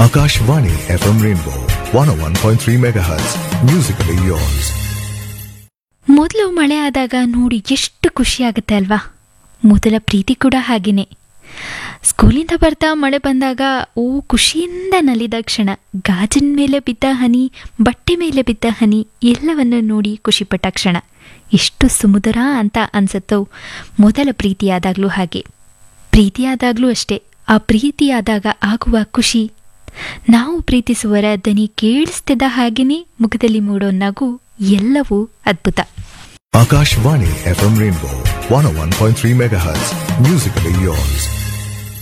Akashvani FM Rainbow 101.3 MHz. Musically yours. ಮೊದಲು ಮಳೆ ಆದಾಗ ನೋಡಿ ಎಷ್ಟು ಖುಷಿ ಆಗುತ್ತೆ ಅಲ್ವಾ ಮೊದಲ ಪ್ರೀತಿ ಕೂಡ ಹಾಗೇನೆ ಸ್ಕೂಲಿಂದ ಬರ್ತಾ ಮಳೆ ಬಂದಾಗ ಓ ಖುಷಿಯಿಂದ ನಲಿದ ಕ್ಷಣ ಗಾಜಿನ ಮೇಲೆ ಬಿದ್ದ ಹನಿ ಬಟ್ಟೆ ಮೇಲೆ ಬಿದ್ದ ಹನಿ ಎಲ್ಲವನ್ನು ನೋಡಿ ಖುಷಿಪಟ್ಟ ಕ್ಷಣ ಎಷ್ಟು ಸುಮಧುರ ಅಂತ ಅನ್ಸುತ್ತೋ ಮೊದಲ ಪ್ರೀತಿಯಾದಾಗಲೂ ಹಾಗೆ ಪ್ರೀತಿಯಾದಾಗಲೂ ಅಷ್ಟೇ ಆ ಪ್ರೀತಿಯಾದಾಗ ಆಗುವ ಖುಷಿ ನಾವು ಪ್ರೀತಿಸುವರ ದನಿ ಕೇಳಿಸ್ತಿದ್ದ ಹಾಗೆಯೇ ಮುಖದಲ್ಲಿ ಮೂಡೋ ನಗು ಎಲ್ಲವೂ ಅದ್ಭುತ Akashvani FM Rainbow 101.3 MHz. Musically yours.